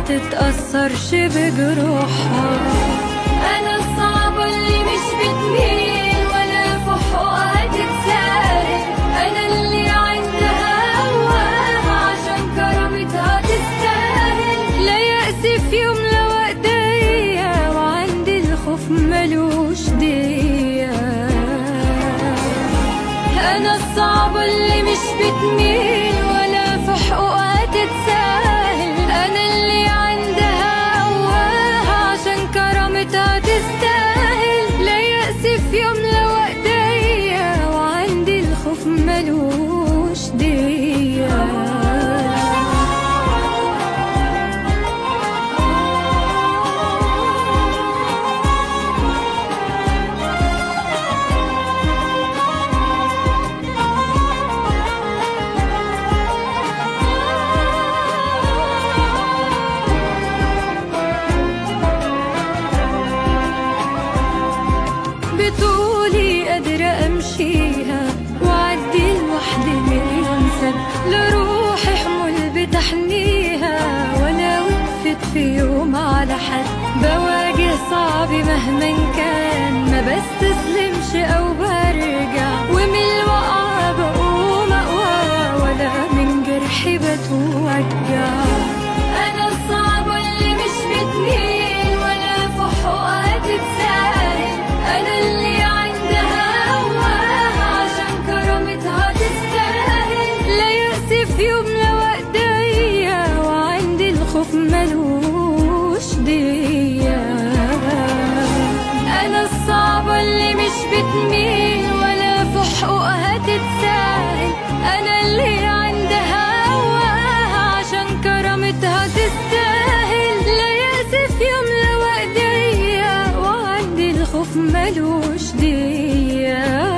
تتأثرش بجروحها أنا الصعبة اللي مش بتميل ولا في حقوقها تتساهل أنا اللي عندها هواها عشان كرامتها تستاهل لا يأس في يوم لو ايديا وعندي الخوف ملوش ديا أنا الصعبة اللي مش بتميل ولا في حقوقها تتساهل أنا اللي عندها قواها عشان كرامتها تستاهل لا يأس في يوم لو ايديا وعندي الخوف ملوش ديا بطولي قادرة أمشيها وأعدي لوحدي مليون سنة لروحي حمل بتحنيها ولا وقفت في يوم على حد بواجه صعب مهما كان ما بستسلمش أو برجع ومن الوقعة بقوم أقوى ولا من جرحي بتوجع أنا الصعبة اللي مش بتميل ولا في حقوقها تتساهل أنا اللي عندها هواها عشان كرامتها تستاهل لا يأس في يوم لو ايديا وعندي الخوف ملوش ديا أنا الصعبة اللي مش بتميل ولا في حقوقها تتساهل أنا اللي عندها هواها عشان كرامتها تستاهل لا يأس في يوم لو ايديا وعندي الخوف ملوش ديا